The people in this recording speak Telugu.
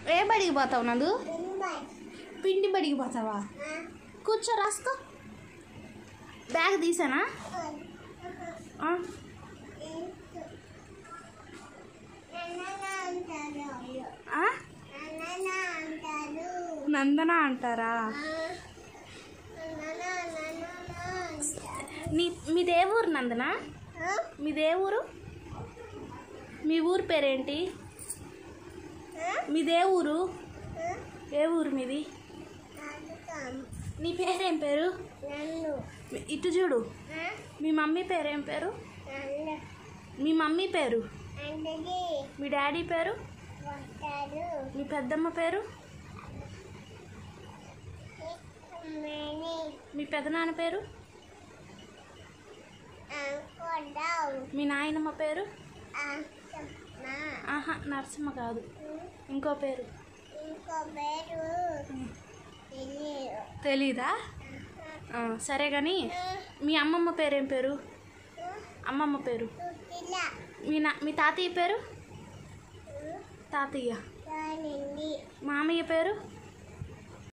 ఏ బడికి పోతావు నందు పిండి బడికి పోతావా కూర్చో రాసుకో బ్యాగ్ తీసానా ఆ, ఆ? నందన అంటారా నీ మీదే ఊరు నందన మీదే ఊరు మీ ఊరు పేరేంటి మీదే ఊరు ఏ ఊరు మీది నీ పేరేం పేరు మీ- ఇటు చూడు మీ మమ్మీ పేరేం పేరు మీ మమ్మీ పేరు మీ డాడీ పేరు మీ పెద్దమ్మ పేరు మీ పెదనాన్న పేరు మీ నాయనమ్మ పేరు ఆహా నరసింహ కాదు ఇంకో పేరు ఇంకో పేరు తెలియదు తెలీదా ఆ, సరే కానీ మీ అమ్మమ్మ పేరేం పేరు అమ్మమ్మ పేరు ఇలా మీ నా మీ తాతయ్య పేరు తాతయ్య దానింది మామయ్య పేరు